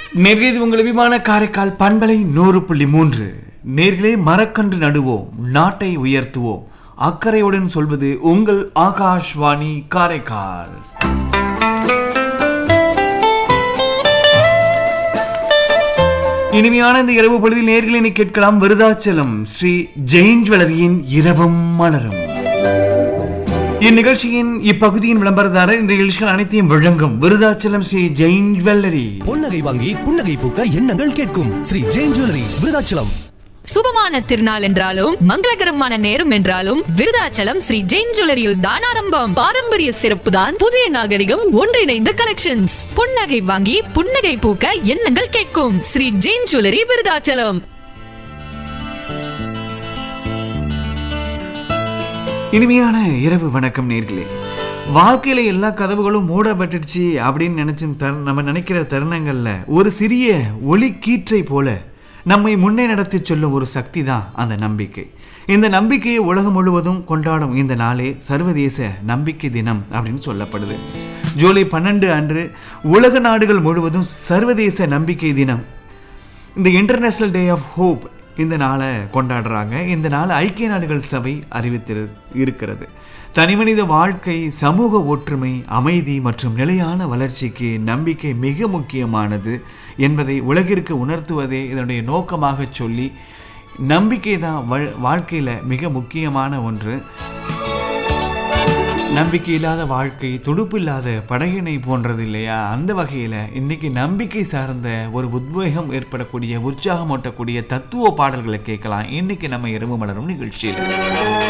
நேர்களே இது உங்கள் விமான காரைக்கால் பண்பலை நூறு புள்ளி மூன்று நேர்களே மரக்கன்று நடுவோம் நாட்டை உயர்த்துவோம் அக்கறையுடன் சொல்வது உங்கள் ஆகாஷ்வாணி காரைக்கால் இனிமையான இந்த இரவு பொழுதில் நேர்களை கேட்கலாம் விருதாச்சலம் ஸ்ரீ ஜெயின் ஜுவல்லரியின் இரவும் மலரும் இந்நிகழ்ச்சியின் இப்பகுதியின் விளம்பரதாரர் இந்த நிகழ்ச்சிகள் அனைத்தையும் வழங்கும் விருதாச்சலம் ஸ்ரீ ஜெயின் ஜுவல்லரி பொன்னகை வாங்கி புன்னகை பூக்க எண்ணங்கள் கேட்கும் ஸ்ரீ ஜெயின் ஜுவல்லரி விருதாச்சலம் சுபமான திருநாள் என்றாலும் மங்களகரமான நேரம் என்றாலும் விருதாச்சலம் ஸ்ரீ ஜெயின் ஜுவல்லரியில் தான் ஆரம்பம் பாரம்பரிய சிறப்பு தான் புதிய நாகரிகம் ஒன்றிணைந்த கலெக்ஷன்ஸ் புன்னகை வாங்கி புன்னகை பூக்க எண்ணங்கள் கேட்கும் ஸ்ரீ ஜெயின் ஜுவல்லரி விருதாச்சலம் இனிமையான இரவு வணக்கம் நேர்களே வாழ்க்கையில எல்லா கதவுகளும் மூடப்பட்டுடுச்சு அப்படின்னு நினைச்சு தரு நம்ம நினைக்கிற தருணங்கள்ல ஒரு சிறிய ஒளி கீற்றை போல நம்மை முன்னே நடத்தி சொல்லும் ஒரு சக்தி தான் அந்த நம்பிக்கை இந்த நம்பிக்கையை உலகம் முழுவதும் கொண்டாடும் இந்த நாளே சர்வதேச நம்பிக்கை தினம் அப்படின்னு சொல்லப்படுது ஜூலை பன்னெண்டு அன்று உலக நாடுகள் முழுவதும் சர்வதேச நம்பிக்கை தினம் இந்த இன்டர்நேஷனல் டே ஆஃப் ஹோப் இந்த நாளை கொண்டாடுறாங்க இந்த நாள் ஐக்கிய நாடுகள் சபை அறிவித்திரு இருக்கிறது தனிமனித வாழ்க்கை சமூக ஒற்றுமை அமைதி மற்றும் நிலையான வளர்ச்சிக்கு நம்பிக்கை மிக முக்கியமானது என்பதை உலகிற்கு உணர்த்துவதே இதனுடைய நோக்கமாக சொல்லி நம்பிக்கை தான் வாழ்க்கையில் மிக முக்கியமான ஒன்று நம்பிக்கை இல்லாத வாழ்க்கை துடுப்பு இல்லாத படகினை போன்றது இல்லையா அந்த வகையில் இன்னைக்கு நம்பிக்கை சார்ந்த ஒரு உத்வேகம் ஏற்படக்கூடிய உற்சாகம் ஓட்டக்கூடிய தத்துவ பாடல்களை கேட்கலாம் இன்னைக்கு நம்ம இரவு மலரும் நிகழ்ச்சியில்